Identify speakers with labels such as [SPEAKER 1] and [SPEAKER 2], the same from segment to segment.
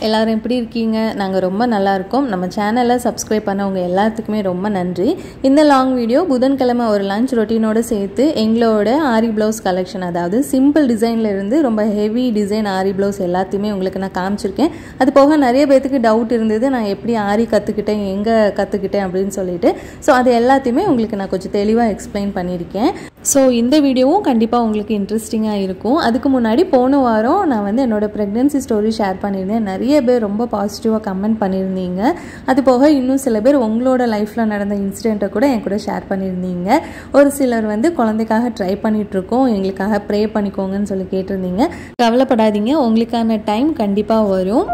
[SPEAKER 1] எல்லாரும் எப்படி இருக்கீங்க நாங்கள் ரொம்ப நல்லா இருக்கோம் நம்ம சேனலை சப்ஸ்கிரைப் பண்ணவங்க எல்லாத்துக்குமே ரொம்ப நன்றி இந்த லாங் வீடியோ புதன்கிழமை ஒரு லஞ்ச் ரொட்டீனோட சேர்த்து எங்களோட ஆரி ப்ளவுஸ் கலெக்ஷன் அதாவது சிம்பிள் டிசைன்ல இருந்து ரொம்ப ஹெவி டிசைன் ஆரி ப்ளவுஸ் எல்லாத்தையுமே உங்களுக்கு நான் காமிச்சிருக்கேன் அது போக நிறைய பேத்துக்கு டவுட் இருந்தது நான் எப்படி ஆரி கற்றுக்கிட்டேன் எங்கே கற்றுக்கிட்டேன் அப்படின்னு சொல்லிட்டு ஸோ அது எல்லாத்தையுமே உங்களுக்கு நான் கொஞ்சம் தெளிவாக எக்ஸ்பிளைன் பண்ணியிருக்கேன் ஸோ இந்த வீடியோவும் கண்டிப்பாக உங்களுக்கு இன்ட்ரெஸ்டிங்காக இருக்கும் அதுக்கு முன்னாடி போன வாரம் நான் வந்து என்னோட ப்ரெக்னென்சி ஸ்டோரி ஷேர் பண்ணியிருந்தேன் நிறைய பேர் ரொம்ப பாசிட்டிவாக கமெண்ட் பண்ணியிருந்தீங்க அது போக இன்னும் சில பேர் உங்களோட லைஃப்பில் நடந்த இன்சிடெண்ட்டை கூட என் கூட ஷேர் பண்ணியிருந்தீங்க ஒரு சிலர் வந்து குழந்தைக்காக ட்ரை பண்ணிகிட்ருக்கோம் எங்களுக்காக ப்ரே பண்ணிக்கோங்கன்னு சொல்லி கேட்டிருந்தீங்க கவலைப்படாதீங்க உங்களுக்கான டைம் கண்டிப்பாக வரும்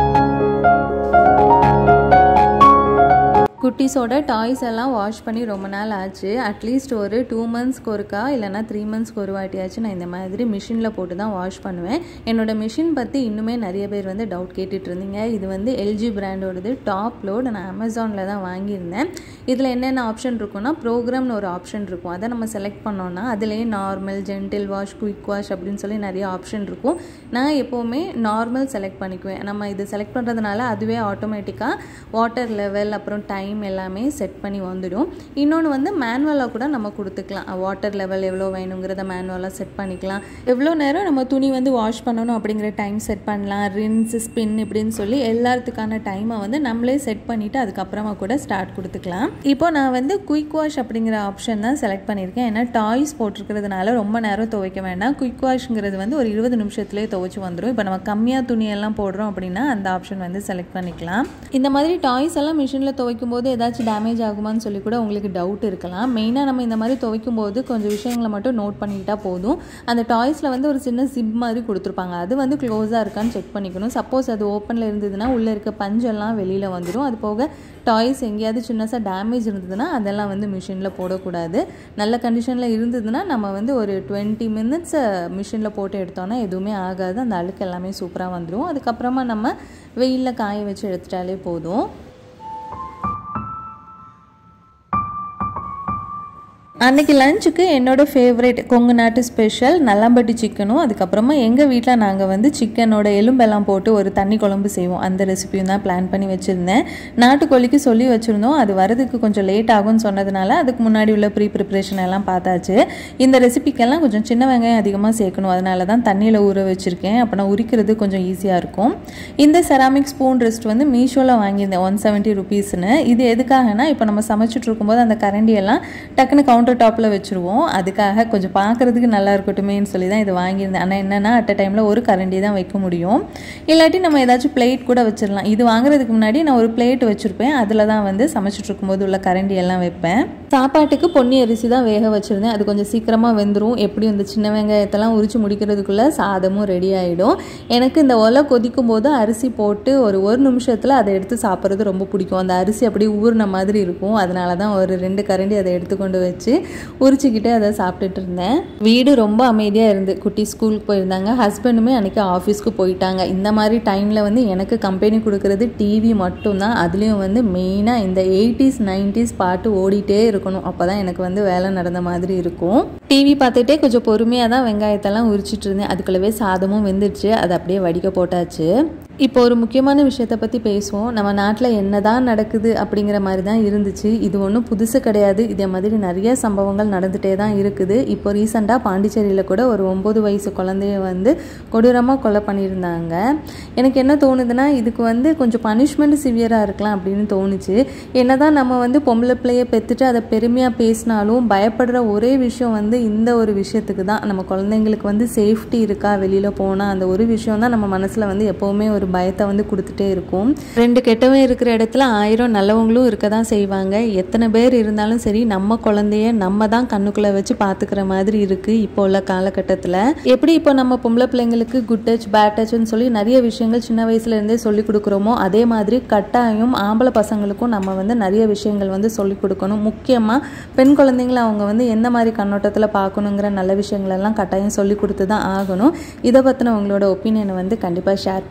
[SPEAKER 1] குட்டீஸோட டாய்ஸ் எல்லாம் வாஷ் பண்ணி ரொம்ப நாள் ஆச்சு அட்லீஸ்ட் ஒரு டூ மந்த்ஸ்க்கு ஒருக்கா இல்லைனா த்ரீ மந்த்ஸ்க்கு ஒரு வாட்டியாச்சும் நான் இந்த மாதிரி மிஷினில் போட்டு தான் வாஷ் பண்ணுவேன் என்னோட மிஷின் பற்றி இன்னுமே நிறைய பேர் வந்து டவுட் கேட்டுட்டு இருந்தீங்க இது வந்து எல்ஜி பிராண்டோடது டாப் லோட் நான் அமேசானில் தான் வாங்கியிருந்தேன் இதில் என்னென்ன ஆப்ஷன் இருக்குன்னா ப்ரோக்ராம்னு ஒரு ஆப்ஷன் இருக்கும் அதை நம்ம செலக்ட் பண்ணோன்னா அதுலேயே normal gentle wash quick wash அப்படின்னு சொல்லி நிறைய ஆப்ஷன் இருக்கும் நான் எப்போவுமே நார்மல் செலக்ட் பண்ணிக்குவேன் நம்ம இது செலக்ட் பண்ணுறதுனால அதுவே ஆட்டோமேட்டிக்காக வாட்டர் லெவல் அப்புறம் டைம் எல்லாமே செட் பண்ணி வந்துடும் இன்னொன்று வந்து மேனுவலாக கூட நம்ம கொடுத்துக்கலாம் வாட்டர் லெவல் எவ்வளோ வேணுங்கிறத மேனுவலாக செட் பண்ணிக்கலாம் எவ்வளோ நேரம் நம்ம துணி வந்து வாஷ் பண்ணணும் அப்படிங்கிற டைம் செட் பண்ணலாம் ரின்ஸ் ஸ்பின் இப்படின்னு சொல்லி எல்லாத்துக்கான டைமை வந்து நம்மளே செட் பண்ணிவிட்டு அதுக்கப்புறமா கூட ஸ்டார்ட் கொடுத்துக்கலாம் இப்போ நான் வந்து குயிக் வாஷ் அப்படிங்கிற ஆப்ஷன் தான் செலக்ட் பண்ணியிருக்கேன் ஏன்னா டாய்ஸ் போட்டிருக்கிறதுனால ரொம்ப நேரம் துவைக்க வேண்டாம் குயிக் வாஷ்ங்கிறது வந்து ஒரு இருபது நிமிஷத்துலேயே துவைச்சி வந்துடும் இப்போ நம்ம கம்மியாக துணியெல்லாம் போடுறோம் அப்படின்னா அந்த ஆப்ஷன் வந்து செலக்ட் பண்ணிக்கலாம் இந்த மாதிரி டாய்ஸ் எல்லாம் மிஷினில் துவைக்கும் போது ஏதாச்சும் டேமேஜ் ஆகுமான்னு சொல்லி கூட உங்களுக்கு டவுட் இருக்கலாம் மெயினாக நம்ம இந்த மாதிரி துவைக்கும் போது கொஞ்சம் விஷயங்களை மட்டும் நோட் பண்ணிக்கிட்டா போதும் அந்த டாய்ஸில் வந்து ஒரு சின்ன ஜிப் மாதிரி கொடுத்துருப்பாங்க அது வந்து க்ளோஸாக இருக்கான்னு செக் பண்ணிக்கணும் சப்போஸ் அது ஓப்பனில் இருந்ததுன்னா உள்ளே இருக்க பஞ்செல்லாம் வெளியில் வந்துடும் அது போக டாய்ஸ் எங்கேயாவது சின்னசாக டேமேஜ் இருந்ததுன்னா அதெல்லாம் வந்து மிஷினில் போடக்கூடாது நல்ல கண்டிஷனில் இருந்ததுன்னா நம்ம வந்து ஒரு டுவெண்ட்டி மினிட்ஸ் மிஷினில் போட்டு எடுத்தோன்னா எதுவுமே ஆகாது அந்த அழுக்கு எல்லாமே சூப்பராக வந்துடும் அதுக்கப்புறமா நம்ம வெயிலில் காய வச்சு எடுத்துட்டாலே போதும் அன்றைக்கி லஞ்சுக்கு என்னோடய ஃபேவரேட் கொங்கு நாட்டு ஸ்பெஷல் நல்லம்பட்டி சிக்கனும் அதுக்கப்புறமா எங்கள் வீட்டில் நாங்கள் வந்து சிக்கனோட எலும்பெல்லாம் போட்டு ஒரு தண்ணி குழம்பு செய்வோம் அந்த ரெசிபியும் தான் பிளான் பண்ணி வச்சுருந்தேன் நாட்டுக்கோழிக்கு சொல்லி வச்சுருந்தோம் அது வரதுக்கு கொஞ்சம் லேட் ஆகும்னு சொன்னதுனால அதுக்கு முன்னாடி உள்ள ப்ரீ ப்ரிப்ரேஷன் எல்லாம் பார்த்தாச்சு இந்த ரெசிபிக்கெல்லாம் கொஞ்சம் சின்ன வெங்காயம் அதிகமாக சேர்க்கணும் அதனால தான் தண்ணியில் ஊற வச்சுருக்கேன் அப்போ நான் உரிக்கிறது கொஞ்சம் ஈஸியாக இருக்கும் இந்த செராமிக் ஸ்பூன் ரெஸ்ட் வந்து மீஷோவில் வாங்கியிருந்தேன் ஒன் செவன்ட்டி ருபீஸ்னு இது எதுக்காகனா இப்போ நம்ம சமைச்சிட்டு இருக்கும்போது அந்த கரண்டியெல்லாம் டக்குன்னு கவுண்டர் கவுண்டர் டாப்பில் வச்சுருவோம் அதுக்காக கொஞ்சம் பார்க்குறதுக்கு நல்லா இருக்கட்டுமேன்னு சொல்லி தான் இது வாங்கியிருந்தேன் ஆனால் என்னென்னா அட் அ டைமில் ஒரு கரண்டி தான் வைக்க முடியும் இல்லாட்டி நம்ம ஏதாச்சும் பிளேட் கூட வச்சிடலாம் இது வாங்குறதுக்கு முன்னாடி நான் ஒரு பிளேட் வச்சுருப்பேன் அதில் தான் வந்து சமைச்சிட்டு இருக்கும்போது உள்ள கரண்டி எல்லாம் வைப்பேன் சாப்பாட்டுக்கு பொன்னி அரிசி தான் வேக வச்சுருந்தேன் அது கொஞ்சம் சீக்கிரமாக வெந்துடும் எப்படி இந்த சின்ன வெங்காயத்தெல்லாம் உரிச்சு முடிக்கிறதுக்குள்ளே சாதமும் ரெடி ஆகிடும் எனக்கு இந்த ஒலை கொதிக்கும் போது அரிசி போட்டு ஒரு ஒரு நிமிஷத்தில் அதை எடுத்து சாப்பிட்றது ரொம்ப பிடிக்கும் அந்த அரிசி அப்படியே ஊறின மாதிரி இருக்கும் அதனால தான் ஒரு ரெண்டு கரண்டி அதை எடுத்துக்கொண்டு வச்சு உரிச்சிக்கிட்டு அதை சாப்பிட்டுட்டு இருந்தேன் வீடு ரொம்ப அமைதியாக இருந்து குட்டி ஸ்கூலுக்கு போயிருந்தாங்க ஹஸ்பண்டுமே அன்றைக்கி ஆஃபீஸ்க்கு போயிட்டாங்க இந்த மாதிரி டைமில் வந்து எனக்கு கம்பெனி கொடுக்குறது டிவி மட்டும்தான் அதுலேயும் வந்து மெயினாக இந்த எயிட்டிஸ் நைன்டிஸ் பாட்டு ஓடிட்டே இருக்கணும் அப்போ தான் எனக்கு வந்து வேலை நடந்த மாதிரி இருக்கும் டிவி பார்த்துட்டே கொஞ்சம் பொறுமையாக தான் வெங்காயத்தெல்லாம் உரிச்சிட்டு இருந்தேன் அதுக்குள்ளவே சாதமும் வெந்துடுச்சு அதை அப்படியே வடிக்க போட்டாச்சு இப்போ ஒரு முக்கியமான விஷயத்தை பற்றி பேசுவோம் நம்ம நாட்டில் என்ன தான் நடக்குது அப்படிங்கிற மாதிரி தான் இருந்துச்சு இது ஒன்றும் புதுசு கிடையாது இதே மாதிரி நிறைய சம்பவங்கள் நடந்துகிட்டே தான் இருக்குது இப்போ ரீசெண்டாக பாண்டிச்சேரியில் கூட ஒரு ஒம்பது வயசு குழந்தைய வந்து கொடூரமாக கொலை பண்ணியிருந்தாங்க எனக்கு என்ன தோணுதுன்னா இதுக்கு வந்து கொஞ்சம் பனிஷ்மெண்ட் சிவியராக இருக்கலாம் அப்படின்னு தோணுச்சு என்ன தான் நம்ம வந்து பொம்பளை பிள்ளைய பெற்றுட்டு அதை பெருமையாக பேசினாலும் பயப்படுற ஒரே விஷயம் வந்து இந்த ஒரு விஷயத்துக்கு தான் நம்ம குழந்தைங்களுக்கு வந்து சேஃப்டி இருக்கா வெளியில் போனால் அந்த ஒரு விஷயம் தான் நம்ம மனசில் வந்து எப்போவுமே ஒரு பயத்தை வந்து கொடுத்துட்டே இருக்கும் ரெண்டு கெட்டவன் இருக்கிற இடத்துல ஆயிரம் நல்லவங்களும் இருக்க தான் செய்வாங்க எத்தனை பேர் இருந்தாலும் சரி நம்ம குழந்தைய நம்ம தான் கண்ணுக்குள்ளே வச்சு பார்த்துக்கிற மாதிரி இருக்குது இப்போ உள்ள காலகட்டத்தில் எப்படி இப்போ நம்ம பொம்பளை பிள்ளைங்களுக்கு குட் டச் பேட் டச்னு சொல்லி நிறைய விஷயங்கள் சின்ன வயசுலேருந்தே சொல்லி கொடுக்குறோமோ அதே மாதிரி கட்டாயம் ஆம்பளை பசங்களுக்கும் நம்ம வந்து நிறைய விஷயங்கள் வந்து சொல்லி கொடுக்கணும் முக்கியமாக பெண் குழந்தைங்களை அவங்க வந்து எந்த மாதிரி கண்ணோட்டத்தில் பார்க்கணுங்கிற நல்ல விஷயங்கள் எல்லாம் கட்டாயம் சொல்லி கொடுத்து தான் ஆகணும் இதை பற்றின உங்களோட ஒப்பீனியனை வந்து கண்டிப்பாக ஷேர் பண்ணுங்கள்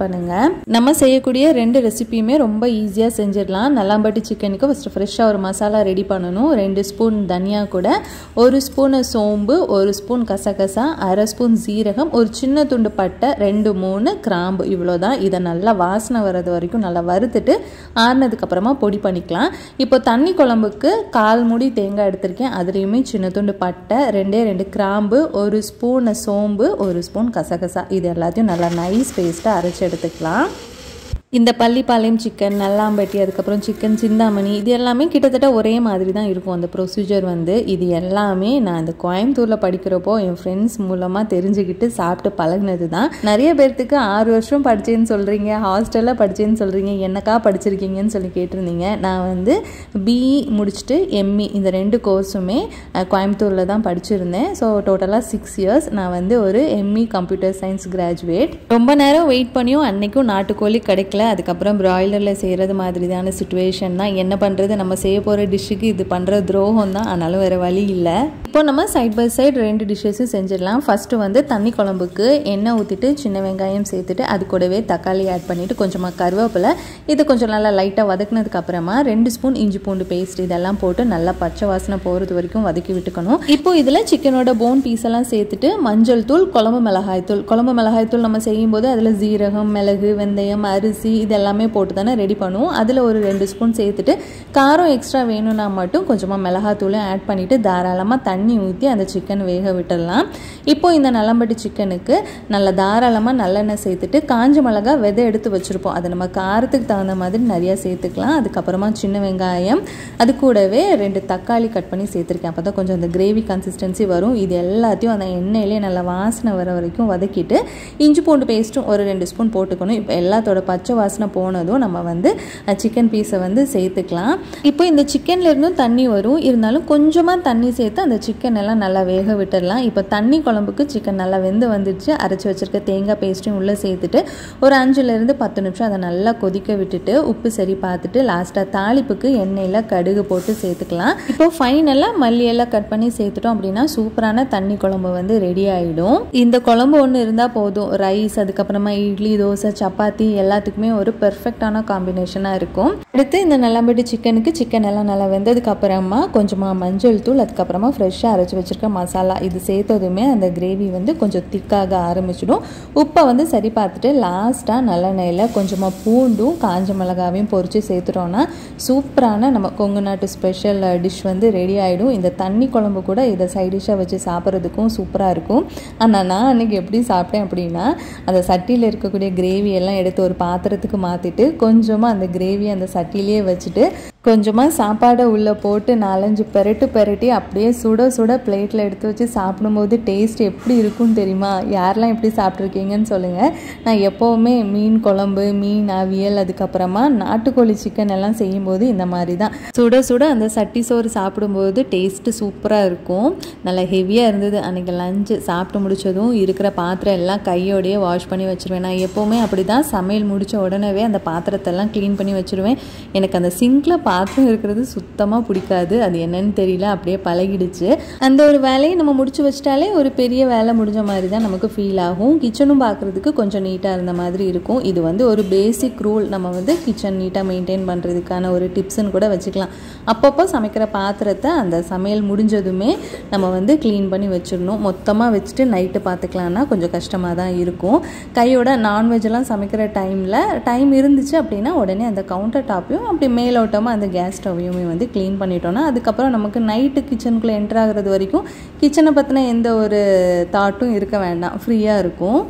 [SPEAKER 1] நம்ம செய்யக்கூடிய ரெண்டு ரெசிபியுமே ரொம்ப ஈஸியாக செஞ்சிடலாம் நல்லாம்பட்டி சிக்கனுக்கு ஃபஸ்ட்டு ஃப்ரெஷ்ஷாக ஒரு மசாலா ரெடி பண்ணணும் ரெண்டு ஸ்பூன் தனியா கூட ஒரு ஸ்பூன் சோம்பு ஒரு ஸ்பூன் கசகசா அரை ஸ்பூன் சீரகம் ஒரு சின்ன துண்டு பட்டை ரெண்டு மூணு கிராம்பு இவ்வளோ தான் இதை நல்லா வாசனை வர்றது வரைக்கும் நல்லா வறுத்துட்டு ஆறுனதுக்கப்புறமா பொடி பண்ணிக்கலாம் இப்போ தண்ணி குழம்புக்கு கால் மூடி தேங்காய் எடுத்திருக்கேன் அதுலேயுமே சின்ன துண்டு பட்டை ரெண்டே ரெண்டு கிராம்பு ஒரு ஸ்பூன் சோம்பு ஒரு ஸ்பூன் கசகசா இது எல்லாத்தையும் நல்லா நைஸ் பேஸ்ட்டாக அரைச்சி எடுத்துக்கலாம் இந்த பள்ளிப்பாளையம் சிக்கன் நல்லாம்பட்டி அதுக்கப்புறம் சிக்கன் சிந்தாமணி இது எல்லாமே கிட்டத்தட்ட ஒரே மாதிரி தான் இருக்கும் அந்த ப்ரொசீஜர் வந்து இது எல்லாமே நான் இந்த கோயம்புத்தூரில் படிக்கிறப்போ என் ஃப்ரெண்ட்ஸ் மூலமாக தெரிஞ்சுக்கிட்டு சாப்பிட்டு பழகினது தான் நிறைய பேர்த்துக்கு ஆறு வருஷம் படித்தேன்னு சொல்கிறீங்க ஹாஸ்டலில் படித்தேன்னு சொல்கிறீங்க என்னக்கா படிச்சிருக்கீங்கன்னு சொல்லி கேட்டிருந்தீங்க நான் வந்து பிஇ முடிச்சுட்டு எம்இ இந்த ரெண்டு கோர்ஸுமே கோயம்புத்தூரில் தான் படிச்சிருந்தேன் ஸோ டோட்டலாக சிக்ஸ் இயர்ஸ் நான் வந்து ஒரு எம்இ கம்ப்யூட்டர் சயின்ஸ் கிராஜுவேட் ரொம்ப நேரம் வெயிட் பண்ணியும் அன்னைக்கும் நாட்டுக்கோழி கிடைக்கல கிடைக்கல அதுக்கப்புறம் ப்ராய்லரில் செய்கிறது மாதிரிதான சுச்சுவேஷன் தான் என்ன பண்ணுறது நம்ம செய்ய போகிற டிஷ்ஷுக்கு இது பண்ணுற துரோகம் தான் ஆனாலும் வேறு வழி இல்லை இப்போ நம்ம சைட் பை சைடு ரெண்டு டிஷ்ஷஸும் செஞ்சிடலாம் ஃபஸ்ட்டு வந்து தண்ணி குழம்புக்கு எண்ணெய் ஊற்றிட்டு சின்ன வெங்காயம் சேர்த்துட்டு அது கூடவே தக்காளி ஆட் பண்ணிவிட்டு கொஞ்சமாக கருவேப்பிலை இது கொஞ்சம் நல்லா லைட்டாக வதக்குனதுக்கு அப்புறமா ரெண்டு ஸ்பூன் இஞ்சி பூண்டு பேஸ்ட் இதெல்லாம் போட்டு நல்லா பச்சை வாசனை போகிறது வரைக்கும் வதக்கி விட்டுக்கணும் இப்போ இதில் சிக்கனோட போன் பீஸ் எல்லாம் சேர்த்துட்டு மஞ்சள் தூள் குழம்பு மிளகாய் தூள் குழம்பு மிளகாய் தூள் நம்ம செய்யும்போது அதில் ஜீரகம் மிளகு வெந்தயம் அரிசி அரிசி இது எல்லாமே போட்டு தானே ரெடி பண்ணுவோம் அதில் ஒரு ரெண்டு ஸ்பூன் சேர்த்துட்டு காரம் எக்ஸ்ட்ரா வேணும்னா மட்டும் கொஞ்சமாக மிளகாத்தூளும் ஆட் பண்ணிவிட்டு தாராளமாக தண்ணி ஊற்றி அந்த சிக்கன் வேக விட்டுடலாம் இப்போ இந்த நலம்பட்டி சிக்கனுக்கு நல்ல தாராளமாக நல்லெண்ணெய் சேர்த்துட்டு காஞ்ச மிளகா விதை எடுத்து வச்சுருப்போம் அதை நம்ம காரத்துக்கு தகுந்த மாதிரி நிறையா சேர்த்துக்கலாம் அதுக்கப்புறமா சின்ன வெங்காயம் அது கூடவே ரெண்டு தக்காளி கட் பண்ணி சேர்த்துருக்கேன் அப்போ தான் கொஞ்சம் அந்த கிரேவி கன்சிஸ்டன்சி வரும் இது எல்லாத்தையும் அந்த எண்ணெயிலே நல்லா வாசனை வர வரைக்கும் வதக்கிட்டு இஞ்சி பூண்டு பேஸ்ட்டும் ஒரு ரெண்டு ஸ்பூன் போட்டுக்கணும் இப்போ எல்லாத்தோட பச்சை வாசனை போனதும் நம்ம வந்து சிக்கன் பீஸை வந்து சேர்த்துக்கலாம் இப்போ இந்த சிக்கன்லேருந்தும் தண்ணி வரும் இருந்தாலும் கொஞ்சமாக தண்ணி சேர்த்து அந்த சிக்கன் எல்லாம் நல்லா வேக விட்டுடலாம் இப்போ தண்ணி குழம்புக்கு சிக்கன் நல்லா வெந்து வந்துடுச்சு அரைச்சி வச்சுருக்க தேங்காய் பேஸ்ட்டையும் உள்ளே சேர்த்துட்டு ஒரு அஞ்சுலேருந்து பத்து நிமிஷம் அதை நல்லா கொதிக்க விட்டுட்டு உப்பு சரி பார்த்துட்டு லாஸ்ட்டாக தாளிப்புக்கு எண்ணெயில் கடுகு போட்டு சேர்த்துக்கலாம் இப்போ ஃபைனலாக மல்லியெல்லாம் கட் பண்ணி சேர்த்துட்டோம் அப்படின்னா சூப்பரான தண்ணி குழம்பு வந்து ரெடி ஆகிடும் இந்த குழம்பு ஒன்று இருந்தால் போதும் ரைஸ் அதுக்கப்புறமா இட்லி தோசை சப்பாத்தி எல்லாத்துக்குமே ஒரு பெர்ஃபெக்டான காம்பினேஷனாக இருக்கும் அடுத்து இந்த நல்லாம்பட்டி சிக்கனுக்கு சிக்கன் எல்லாம் நல்லா வெந்ததுக்கு அப்புறமா கொஞ்சமாக மஞ்சள் தூள் அதுக்கப்புறமா ஃப்ரெஷ்ஷாக அரைச்சி வச்சுருக்க மசாலா இது சேர்த்ததுமே அந்த கிரேவி வந்து கொஞ்சம் திக்காக ஆரம்பிச்சிடும் உப்பை வந்து சரி பார்த்துட்டு லாஸ்ட்டாக நல்லெண்ணெயில் கொஞ்சமாக பூண்டும் காஞ்ச மிளகாவையும் பொறிச்சு சேர்த்துட்டோன்னா சூப்பரான நம்ம கொங்கு நாட்டு ஸ்பெஷல் டிஷ் வந்து ரெடி ஆகிடும் இந்த தண்ணி குழம்பு கூட இதை சைட் டிஷ்ஷாக வச்சு சாப்பிட்றதுக்கும் சூப்பராக இருக்கும் ஆனால் நான் அன்றைக்கி எப்படி சாப்பிட்டேன் அப்படின்னா அந்த சட்டியில் இருக்கக்கூடிய கிரேவி எல்லாம் எடுத்து ஒரு பாத்திரத்துக்கு மாற்றிட்டு கொஞ்சமாக அந்த கிரேவி அந்த சட்டிலேயே வச்சுட்டு கொஞ்சமாக சாப்பாடை உள்ளே போட்டு நாலஞ்சு பெரட்டு பெரட்டி அப்படியே சுட சுட பிளேட்டில் எடுத்து வச்சு சாப்பிடும்போது டேஸ்ட் எப்படி இருக்கும்னு தெரியுமா யாரெல்லாம் எப்படி சாப்பிட்ருக்கீங்கன்னு சொல்லுங்கள் நான் எப்போவுமே மீன் குழம்பு மீன் அவியல் அதுக்கப்புறமா நாட்டுக்கோழி சிக்கன் எல்லாம் செய்யும்போது இந்த மாதிரி தான் சுட சுட அந்த சட்டி சோறு சாப்பிடும்போது டேஸ்ட்டு சூப்பராக இருக்கும் நல்லா ஹெவியாக இருந்தது அன்றைக்கி லஞ்சு சாப்பிட்டு முடிச்சதும் இருக்கிற பாத்திரம் எல்லாம் கையோடையே வாஷ் பண்ணி வச்சுருவேன் நான் எப்போவுமே அப்படி தான் சமையல் முடித்த உடனே அந்த பாத்திரத்தெல்லாம் க்ளீன் பண்ணி வச்சுருவேன் எனக்கு அந்த சிங்கில் பாத்திரம் இருக்கிறது சுத்தமாக பிடிக்காது அது என்னன்னு தெரியல அப்படியே பழகிடுச்சு அந்த ஒரு வேலையை நம்ம முடிச்சு வச்சிட்டாலே ஒரு பெரிய வேலை முடிஞ்ச மாதிரி தான் நமக்கு ஃபீல் ஆகும் கிச்சனும் பார்க்குறதுக்கு கொஞ்சம் நீட்டாக இருந்த மாதிரி இருக்கும் இது வந்து ஒரு பேசிக் ரூல் நம்ம வந்து கிச்சன் நீட்டாக மெயின்டைன் பண்ணுறதுக்கான ஒரு டிப்ஸ்ன்னு கூட வச்சுக்கலாம் அப்பப்போ சமைக்கிற பாத்திரத்தை அந்த சமையல் முடிஞ்சதுமே நம்ம வந்து க்ளீன் பண்ணி வச்சிடணும் மொத்தமாக வச்சுட்டு நைட்டு பார்த்துக்கலான்னா கொஞ்சம் கஷ்டமாக தான் இருக்கும் கையோட நான்வெஜ்லாம் சமைக்கிற டைமில் டைம் இருந்துச்சு அப்படின்னா உடனே அந்த கவுண்டர் டாப்பையும் அப்படி மேலோட்டமாக அந்த கேஸ் ஸ்டவ்வையுமே வந்து க்ளீன் பண்ணிட்டோன்னா அதுக்கப்புறம் நமக்கு நைட்டு கிச்சனுக்குள்ளே என்டர் ஆகிறது வரைக்கும் கிச்சனை பற்றின எந்த ஒரு தாட்டும் இருக்க வேண்டாம் ஃப்ரீயாக இருக்கும்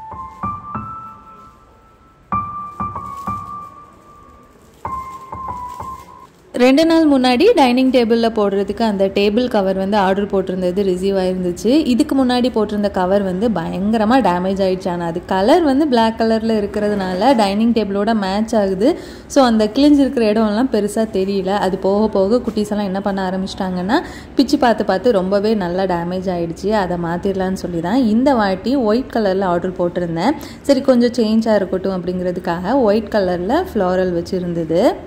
[SPEAKER 1] ரெண்டு நாள் முன்னாடி டைனிங் டேபிளில் போடுறதுக்கு அந்த டேபிள் கவர் வந்து ஆர்டர் போட்டிருந்தது ரிசீவ் ஆயிருந்துச்சு இதுக்கு முன்னாடி போட்டிருந்த கவர் வந்து பயங்கரமாக டேமேஜ் ஆயிடுச்சு ஆனால் அது கலர் வந்து பிளாக் கலரில் இருக்கிறதுனால டைனிங் டேபிளோட மேட்ச் ஆகுது ஸோ அந்த கிழிஞ்சிருக்கிற இடம்லாம் பெருசாக தெரியல அது போக போக குட்டீஸ் எல்லாம் என்ன பண்ண ஆரம்பிச்சிட்டாங்கன்னா பிச்சு பார்த்து பார்த்து ரொம்பவே நல்லா டேமேஜ் ஆயிடுச்சு அதை மாற்றிடலான்னு சொல்லி தான் இந்த வாட்டி ஒயிட் கலரில் ஆர்டர் போட்டிருந்தேன் சரி கொஞ்சம் சேஞ்சாக இருக்கட்டும் அப்படிங்கிறதுக்காக ஒயிட் கலரில் ஃப்ளாரல் வச்சுருந்தது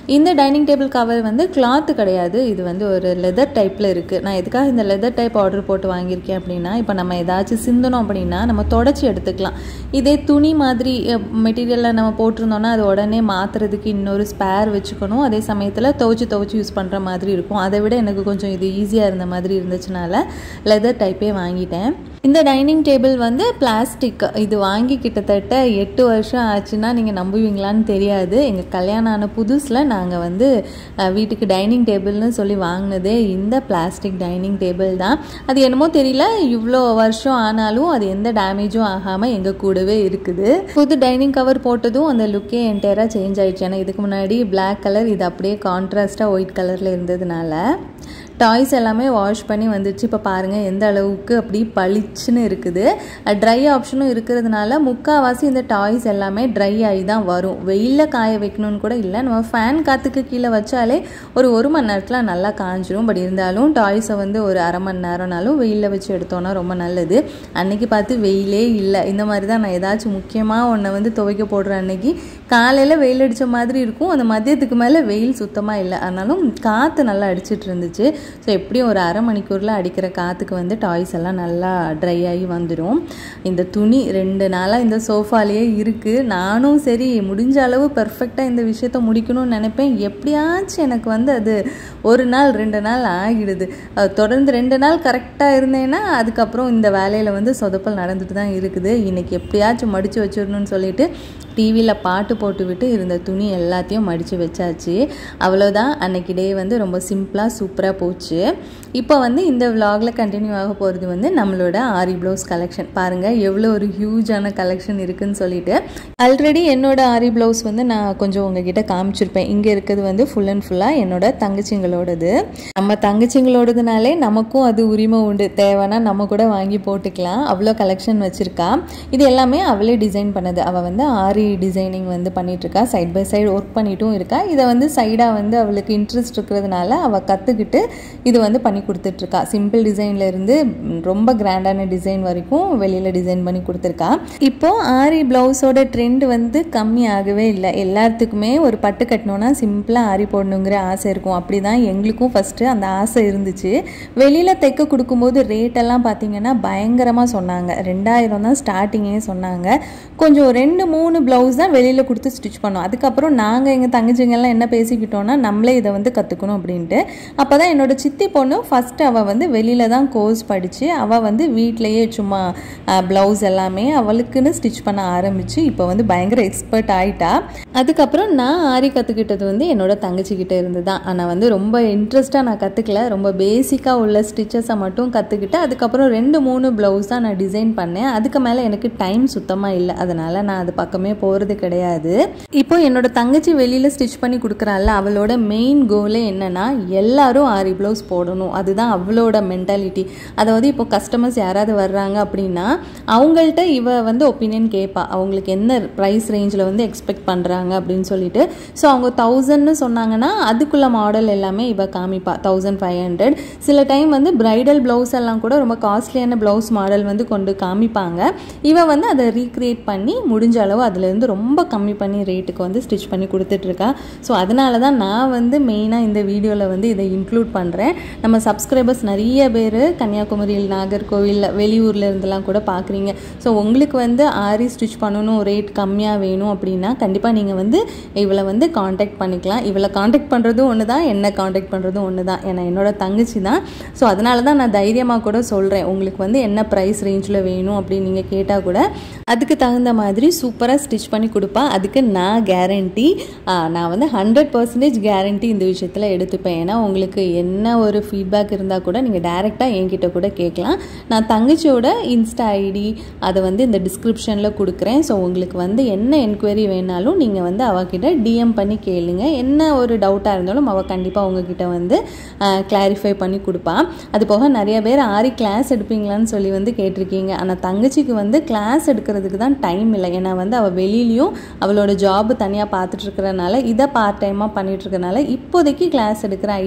[SPEAKER 1] இந்த டைனிங் டேபிள் கவர் வந்து கிளாத்து கிடையாது இது வந்து ஒரு லெதர் டைப்பில் இருக்குது நான் எதுக்காக இந்த லெதர் டைப் ஆர்டர் போட்டு வாங்கியிருக்கேன் அப்படின்னா இப்போ நம்ம ஏதாச்சும் சிந்தணும் அப்படின்னா நம்ம தொடச்சி எடுத்துக்கலாம் இதே துணி மாதிரி மெட்டீரியலில் நம்ம போட்டிருந்தோம்னா அது உடனே மாற்றுறதுக்கு இன்னொரு ஸ்பேர் வச்சுக்கணும் அதே சமயத்தில் துவச்சி துவச்சி யூஸ் பண்ணுற மாதிரி இருக்கும் அதை விட எனக்கு கொஞ்சம் இது ஈஸியாக இருந்த மாதிரி இருந்துச்சுனால லெதர் டைப்பே வாங்கிட்டேன் இந்த டைனிங் டேபிள் வந்து பிளாஸ்டிக் இது வாங்கி கிட்டத்தட்ட எட்டு வருஷம் ஆச்சுன்னா நீங்கள் நம்புவீங்களான்னு தெரியாது எங்கள் கல்யாணம் ஆன புதுசில் நாங்கள் வந்து அஹ், வீட்டுக்கு டைனிங் டேபிள்னு சொல்லி வாங்கினதே இந்த பிளாஸ்டிக் டைனிங் டேபிள் தான் அது என்னமோ தெரியல இவ்வளோ வருஷம் ஆனாலும் அது எந்த டேமேஜும் ஆகாமல் எங்கள் கூடவே இருக்குது புது டைனிங் கவர் போட்டதும் அந்த லுக்கே என்டையராக சேஞ்ச் ஆயிடுச்சு ஏன்னா இதுக்கு முன்னாடி Black கலர் இது அப்படியே கான்ட்ராஸ்ட்டாக ஒயிட் கலரில் இருந்ததுனால டாய்ஸ் எல்லாமே வாஷ் பண்ணி வந்துச்சு இப்போ பாருங்கள் எந்த அளவுக்கு அப்படி பளிச்சுன்னு இருக்குது ட்ரை ஆப்ஷனும் இருக்கிறதுனால முக்கால்வாசி இந்த டாய்ஸ் எல்லாமே ட்ரை ஆகி தான் வரும் வெயிலில் காய வைக்கணும்னு கூட இல்லை நம்ம ஃபேன் காற்றுக்கு கீழே வச்சாலே ஒரு ஒரு மணி நேரத்தில் நல்லா காஞ்சிரும் பட் இருந்தாலும் டாய்ஸை வந்து ஒரு அரை மணி நேரம்னாலும் வெயிலில் வச்சு எடுத்தோன்னா ரொம்ப நல்லது அன்னைக்கு பார்த்து வெயிலே இல்லை இந்த மாதிரி தான் நான் ஏதாச்சும் முக்கியமாக ஒன்றை வந்து துவைக்க போடுற அன்னைக்கு காலையில் வெயில் அடித்த மாதிரி இருக்கும் அந்த மதியத்துக்கு மேலே வெயில் சுத்தமாக இல்லை ஆனாலும் காற்று நல்லா அடிச்சிட்டு இருந்துச்சு ஸோ எப்படியும் ஒரு அரை மணிக்கூரில் அடிக்கிற காற்றுக்கு வந்து டாய்ஸ் எல்லாம் நல்லா ட்ரை ஆகி வந்துடும் இந்த துணி ரெண்டு நாளாக இந்த சோஃபாலேயே இருக்குது நானும் சரி முடிஞ்ச அளவு பெர்ஃபெக்டாக இந்த விஷயத்த முடிக்கணும்னு நினைப்பேன் எப்படியாச்சும் எனக்கு வந்து அது ஒரு நாள் ரெண்டு நாள் ஆகிடுது அது தொடர்ந்து ரெண்டு நாள் கரெக்டாக இருந்தேன்னா அதுக்கப்புறம் இந்த வேலையில் வந்து சொதப்பல் நடந்துட்டு தான் இருக்குது இன்னைக்கு எப்படியாச்சும் மடித்து வச்சிடணும்னு சொல்லிட்டு டிவியில் பாட்டு போட்டு விட்டு இருந்த துணி எல்லாத்தையும் மடித்து வச்சாச்சு அவ்வளோதான் அன்னைக்கு டே வந்து ரொம்ப சிம்பிளாக சூப்பராக போச்சு இப்போ வந்து இந்த vlogல கண்டினியூ ஆக போகிறது வந்து நம்மளோட ஆரி ப்ளவுஸ் கலெக்ஷன் பாருங்கள் எவ்வளோ ஒரு ஹியூஜான கலெக்ஷன் இருக்குன்னு சொல்லிட்டு ஆல்ரெடி என்னோட ஆரி ப்ளவுஸ் வந்து நான் கொஞ்சம் உங்ககிட்ட காமிச்சிருப்பேன் இங்கே இருக்கிறது வந்து ஃபுல் அண்ட் ஃபுல்லாக என்னோட தங்கச்சிங்களோடது நம்ம தங்கச்சிங்களோடதுனாலே நமக்கும் அது உரிமை உண்டு தேவைன்னா நம்ம கூட வாங்கி போட்டுக்கலாம் அவ்வளோ கலெக்ஷன் வச்சுருக்கா இது எல்லாமே அவளே டிசைன் பண்ணது அவள் வந்து ஆரி டிசைனிங் வந்து பண்ணிட்டு இருக்கா சைட் பை சைடு ஒர்க் பண்ணிட்டும் இருக்கா இதை வந்து சைடாக வந்து அவளுக்கு இன்ட்ரெஸ்ட் இருக்கிறதுனால அவள் கற்றுக்கிட்டு இது வந்து பண்ணி கொடுத்துட்ருக்கா சிம்பிள் டிசைன்ல இருந்து ம், ரொம்ப கிராண்டான டிசைன் வரைக்கும் வெளியில் டிசைன் பண்ணி கொடுத்துருக்கா இப்போ ஆரி ப்ளவுஸோட ட்ரெண்ட் வந்து கம்மி ஆகவே இல்லை எல்லாத்துக்குமே ஒரு பட்டு கட்டணும்னா சிம்பிளாக ஆரி போடணுங்கிற ஆசை இருக்கும் அப்படி தான் எங்களுக்கும் ஃபஸ்ட்டு அந்த ஆசை இருந்துச்சு வெளியில் தைக்க கொடுக்கும்போது ரேட்டெல்லாம் பார்த்தீங்கன்னா பயங்கரமாக சொன்னாங்க ரெண்டாயிரம் தான் ஸ்டார்டிங்கே சொன்னாங்க கொஞ்சம் ரெண்டு மூணு ப்ளவுஸ் தான் வெளியில் கொடுத்து ஸ்டிச் பண்ணோம் அதுக்கப்புறம் நாங்கள் எங்கள் தங்கச்சிங்கெல்லாம் என்ன பேசிக்கிட்டோம்னா நம்மளே இதை வந்து கற்றுக்கணும் அப்படின்ட்டு அப்போ தான் என்னோட சித்தி பொண்ணு ஃபஸ்ட்டு அவள் வந்து வெளியில் தான் கோர்ஸ் படித்து அவள் வந்து வீட்டிலையே சும்மா ப்ளவுஸ் எல்லாமே அவளுக்குன்னு ஸ்டிச் பண்ண ஆரம்பித்து இப்போ வந்து பயங்கர எக்ஸ்பர்ட் ஆயிட்டா அதுக்கப்புறம் நான் ஆரி கற்றுக்கிட்டது வந்து என்னோட தங்கச்சிக்கிட்ட இருந்து தான் ஆனால் வந்து ரொம்ப இன்ட்ரெஸ்ட்டாக நான் கற்றுக்கல ரொம்ப பேசிக்காக உள்ள ஸ்டிச்சஸை மட்டும் கற்றுக்கிட்டு அதுக்கப்புறம் ரெண்டு மூணு ப்ளவுஸ் தான் நான் டிசைன் பண்ணேன் அதுக்கு மேலே எனக்கு டைம் சுத்தமாக இல்லை அதனால் நான் அது பக்கமே போகிறது கிடையாது இப்போ என்னோட தங்கச்சி வெளியில் ஸ்டிச் பண்ணி கொடுக்குறாள்ல அவளோட மெயின் கோலே என்னன்னா எல்லாரும் ஆரி ப்ளவுஸ் போடணும் அதுதான் அவளோட மென்டாலிட்டி அதாவது இப்போ கஸ்டமர்ஸ் யாராவது வர்றாங்க அப்படின்னா அவங்கள்ட்ட இவ வந்து ஒப்பீனியன் கேட்பா அவங்களுக்கு என்ன ப்ரைஸ் ரேஞ்சில் வந்து எக்ஸ்பெக்ட் பண்ணுறாங்க அப்படின்னு சொல்லிட்டு ஸோ அவங்க தௌசண்ட்னு சொன்னாங்கன்னா அதுக்குள்ள மாடல் எல்லாமே இவ காமிப்பா தௌசண்ட் ஃபைவ் ஹண்ட்ரட் சில டைம் வந்து பிரைடல் ப்ளவுஸ் எல்லாம் கூட ரொம்ப காஸ்ட்லியான ப்ளவுஸ் மாடல் வந்து கொண்டு காமிப்பாங்க இவ வந்து அதை ரீக்ரியேட் பண்ணி முடிஞ்ச அளவு அதுலேருந்து ரொம்ப கம்மி பண்ணி ரேட்டுக்கு வந்து ஸ்டிச் பண்ணி கொடுத்துட்ருக்கா ஸோ அதனால தான் நான் வந்து மெயினாக இந்த வீடியோவில் வந்து இதை இன்க்ளூட் பண்ணுறேன் நம்ம சப்ஸ்கிரைபர்ஸ் நிறைய பேர் கன்னியாகுமரியில் நாகர்கோவில் வெளியூர்ல இருந்தெல்லாம் கூட பார்க்குறீங்க ஸோ உங்களுக்கு வந்து ஆரி ஸ்டிச் பண்ணணும் ரேட் கம்மியாக வேணும் அப்படின்னா கண்டிப்பாக நீங்கள் வந்து இவளை வந்து காண்டாக்ட் பண்ணிக்கலாம் இவளை காண்டாக்ட் பண்ணுறதும் ஒன்று தான் என்ன காண்டாக்ட் பண்ணுறதும் ஒன்று தான் ஏன்னா என்னோட தங்கச்சி தான் ஸோ அதனால தான் நான் தைரியமாக கூட சொல்கிறேன் உங்களுக்கு வந்து என்ன ப்ரைஸ் ரேஞ்சில் வேணும் அப்படின்னு நீங்கள் கேட்டால் கூட அதுக்கு தகுந்த மாதிரி சூப்பராக ஸ்டிச் பண்ணி கொடுப்பா அதுக்கு நான் கேரண்டி நான் வந்து ஹண்ட்ரட் பர்சன்டேஜ் கேரண்டி இந்த விஷயத்தில் எடுத்துப்பேன் ஏன்னா உங்களுக்கு என்ன ஒரு ஃபீட்பேக் இருந்தால் கூட நீங்கள் டேரெக்டாக என்கிட்ட கூட கேட்கலாம் நான் தங்கச்சியோட இன்ஸ்டா ஐடி அதை வந்து இந்த டிஸ்கிரிப்ஷனில் கொடுக்குறேன் ஸோ உங்களுக்கு வந்து என்ன என்கொயரி வேணாலும் நீங்கள் வந்து அவகிட்ட டிஎம் பண்ணி கேளுங்க என்ன ஒரு டவுட்டாக இருந்தாலும் அவள் கண்டிப்பாக உங்ககிட்ட வந்து கிளாரிஃபை பண்ணி கொடுப்பா அது போக நிறைய பேர் ஆரி கிளாஸ் எடுப்பீங்களான்னு சொல்லி வந்து கேட்டிருக்கீங்க ஆனால் தங்கச்சிக்கு வந்து கிளாஸ் எடுக்கிறதுக்கு தான் டைம் இல்லை ஏன்னா வந்து அவள் வெளியிலையும் அவளோட ஜாப் தனியாக பார்த்துட்டு இருக்கிறனால இதை பார்ட் டைமாக பண்ணிட்டு இருக்கனால இப்போதைக்கு கிளாஸ் எடுக்கிற ஐடியா அவளுக்கு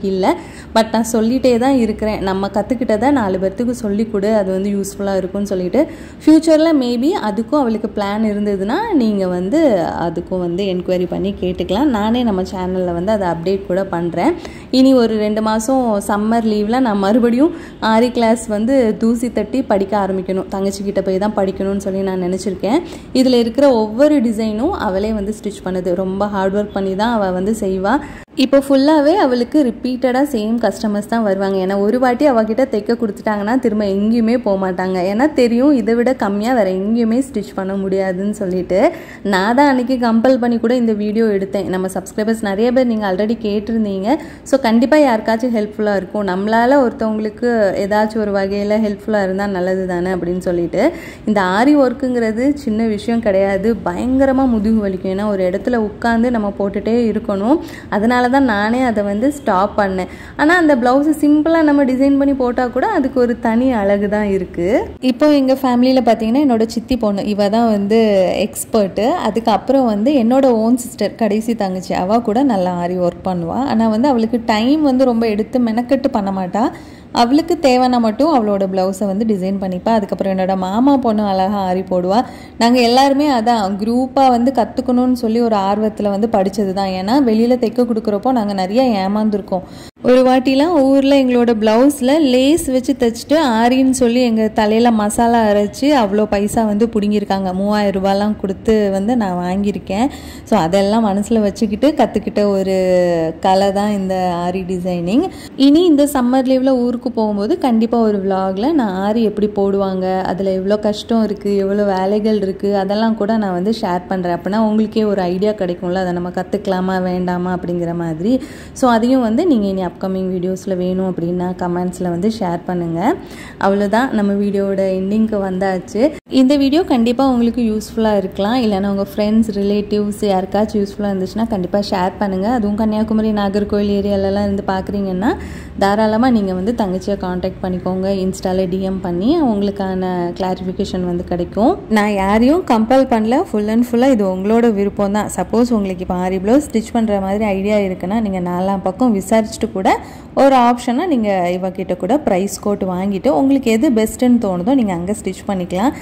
[SPEAKER 1] அளவுக்கு இல்லை பட் நான் சொல்லிகிட்டே தான் இருக்கிறேன் நம்ம கற்றுக்கிட்டதை நாலு பேர்த்துக்கு சொல்லிக் கொடு அது வந்து யூஸ்ஃபுல்லாக இருக்கும்னு சொல்லிட்டு ஃப்யூச்சரில் மேபி அதுக்கும் அவளுக்கு பிளான் இருந்ததுன்னா நீங்கள் வந்து அதுக்கும் வந்து என்கொயரி பண்ணி கேட்டுக்கலாம் நானே நம்ம சேனலில் வந்து அதை அப்டேட் கூட பண்ணுறேன் இனி ஒரு ரெண்டு மாதம் சம்மர் லீவில் நான் மறுபடியும் ஆரி கிளாஸ் வந்து தூசி தட்டி படிக்க ஆரம்பிக்கணும் தங்கச்சிக்கிட்ட போய் தான் படிக்கணும்னு சொல்லி நான் நினச்சிருக்கேன் இதில் இருக்கிற ஒவ்வொரு டிசைனும் அவளே வந்து ஸ்டிச் பண்ணுது ரொம்ப ஹார்ட் ஒர்க் பண்ணி தான் அவள் வந்து செய்வாள் இப்போ ஃபுல்லாகவே அவளுக்கு ரிப்பீட்டடாக சேம் கஸ்டமர்ஸ் தான் வருவாங்க ஏன்னா ஒரு வாட்டி அவகிட்ட தைக்க கொடுத்துட்டாங்கன்னா திரும்ப எங்கேயுமே போக மாட்டாங்க ஏன்னா தெரியும் இதை விட கம்மியாக வேறு எங்கேயுமே ஸ்டிச் பண்ண முடியாதுன்னு சொல்லிட்டு நான் தான் அன்றைக்கி கம்பல் பண்ணி கூட இந்த வீடியோ எடுத்தேன் நம்ம சப்ஸ்கிரைபர்ஸ் நிறைய பேர் நீங்கள் ஆல்ரெடி கேட்டிருந்தீங்க ஸோ கண்டிப்பாக யாருக்காச்சும் ஹெல்ப்ஃபுல்லாக இருக்கும் நம்மளால் ஒருத்தவங்களுக்கு ஏதாச்சும் ஒரு வகையில் ஹெல்ப்ஃபுல்லாக இருந்தால் நல்லது தானே அப்படின்னு சொல்லிட்டு இந்த ஆரி ஒர்க்குங்கிறது சின்ன விஷயம் கிடையாது பயங்கரமாக முதுகு வலிக்கும் ஏன்னா ஒரு இடத்துல உட்காந்து நம்ம போட்டுகிட்டே இருக்கணும் அதனால தான் நானே அதை வந்து ஸ்டாப் பண்ணேன் ஆனால் அந்த ப்ளவுஸை சிம்பிளாக நம்ம டிசைன் பண்ணி போட்டால் கூட அதுக்கு ஒரு தனி அழகு தான் இருக்குது இப்போ எங்கள் ஃபேமிலியில் பார்த்தீங்கன்னா என்னோட சித்தி பொண்ணு இவ தான் வந்து எக்ஸ்பர்ட்டு அதுக்கப்புறம் வந்து என்னோட ஓன் சிஸ்டர் கடைசி தங்கச்சி அவள் கூட நல்லா ஆரி ஒர்க் பண்ணுவாள் ஆனால் வந்து அவளுக்கு டைம் வந்து ரொம்ப எடுத்து மெனக்கெட்டு பண்ண மாட்டா அவளுக்கு தேவைன்னா மட்டும் அவளோட ப்ளவுஸை வந்து டிசைன் பண்ணிப்பா அதுக்கப்புறம் என்னோட மாமா பொண்ணு அழகாக ஆரி போடுவா நாங்கள் எல்லாருமே அதான் குரூப்பாக வந்து கற்றுக்கணும்னு சொல்லி ஒரு ஆர்வத்தில் வந்து படித்தது தான் ஏன்னா வெளியில் தைக்க கொடுக்குறப்போ நாங்கள் நிறைய ஏமாந்துருக்கோம் ஒரு வாட்டிலாம் ஊரில் எங்களோட ப்ளவுஸில் லேஸ் வச்சு தைச்சிட்டு ஆரின்னு சொல்லி எங்கள் தலையில் மசாலா அரைச்சி அவ்வளோ பைசா வந்து பிடுங்கியிருக்காங்க மூவாயிரம் ரூபாலாம் கொடுத்து வந்து நான் வாங்கியிருக்கேன் ஸோ அதெல்லாம் மனசில் வச்சுக்கிட்டு கற்றுக்கிட்ட ஒரு கலை தான் இந்த ஆரி டிசைனிங் இனி இந்த சம்மர் லீவில் ஊருக்கு போகும்போது கண்டிப்பாக ஒரு விலாகில் நான் ஆரி எப்படி போடுவாங்க அதில் எவ்வளோ கஷ்டம் இருக்குது எவ்வளோ வேலைகள் இருக்குது அதெல்லாம் கூட நான் வந்து ஷேர் பண்ணுறேன் அப்படின்னா உங்களுக்கே ஒரு ஐடியா கிடைக்கும்ல அதை நம்ம கற்றுக்கலாமா வேண்டாமா அப்படிங்கிற மாதிரி ஸோ அதையும் வந்து நீங்கள் இனி அப்கமிங் வீடியோஸில் வேணும் அப்படின்னா கமெண்ட்ஸில் வந்து ஷேர் பண்ணுங்கள் அவ்வளோதான் நம்ம வீடியோவோட எண்டிங்க்கு வந்தாச்சு இந்த வீடியோ கண்டிப்பாக உங்களுக்கு யூஸ்ஃபுல்லாக இருக்கலாம் இல்லைன்னா உங்கள் ஃப்ரெண்ட்ஸ் ரிலேட்டிவ்ஸ் யாருக்காச்சும் யூஸ்ஃபுல்லாக இருந்துச்சுன்னா கண்டிப்பாக ஷேர் பண்ணுங்கள் அதுவும் கன்னியாகுமரி நாகர்கோவில் ஏரியாலலாம் இருந்து பார்க்குறீங்கன்னா தாராளமாக நீங்கள் வந்து தங்கச்சியை காண்டாக்ட் பண்ணிக்கோங்க இன்ஸ்டாவில் டிஎம் பண்ணி உங்களுக்கான கிளாரிஃபிகேஷன் வந்து கிடைக்கும் நான் யாரையும் கம்பல் பண்ணல ஃபுல் அண்ட் ஃபுல்லாக இது உங்களோட விருப்பம் தான் சப்போஸ் உங்களுக்கு இப்போ ஆரி ப்ளவுஸ் ஸ்டிச் பண்ணுற மாதிரி ஐடியா இருக்குன்னா நீங்கள் நாலாம் பக்கம் விசாரிச்சுட்டு கூட ஒரு ஆப்ஷனாக நீங்கள் இவகிட்ட கூட ப்ரைஸ் கோட் வாங்கிட்டு உங்களுக்கு எது பெஸ்ட்டுன்னு தோணுதோ நீங்கள் அங்கே ஸ்டிச் பண்ணிக்கலாம்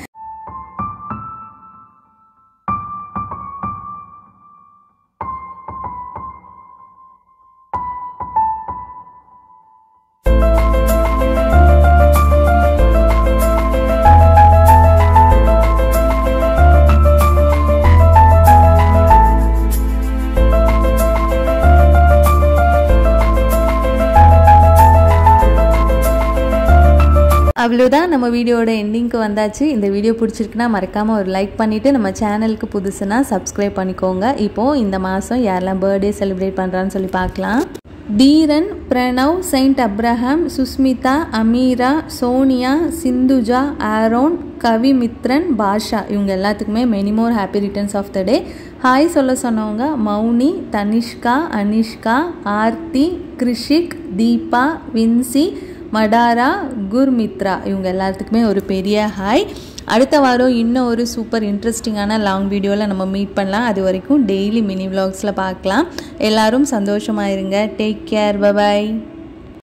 [SPEAKER 1] அவ்வளோதான் நம்ம வீடியோட எண்டிங்க்கு வந்தாச்சு இந்த வீடியோ பிடிச்சிருக்குன்னா மறக்காமல் ஒரு லைக் பண்ணிவிட்டு நம்ம சேனலுக்கு புதுசுனா சப்ஸ்கிரைப் பண்ணிக்கோங்க இப்போது இந்த மாதம் யாரெல்லாம் பர்த்டே செலிப்ரேட் பண்ணுறான்னு சொல்லி பார்க்கலாம் Dheeran Pranav Saint Abraham Sushmita Ameera Sonia Sindhuja Aaron Kavimithran Basha இவங்க எல்லாத்துக்குமே many more happy returns of the day hi சொல்ல சொன்னவங்க மௌனி தனிஷ்கா அனிஷ்கா ஆர்த்தி கிருஷிக் தீபா வின்சி மடாரா குர்மித்ரா இவங்க எல்லாத்துக்குமே ஒரு பெரிய ஹாய் அடுத்த வாரம் இன்னும் ஒரு சூப்பர் இன்ட்ரெஸ்டிங்கான லாங் வீடியோவில் நம்ம மீட் பண்ணலாம் அது வரைக்கும் டெய்லி மினி விலாக்ஸில் பார்க்கலாம் எல்லாரும் சந்தோஷமாக இருங்க டேக் கேர் பபாய்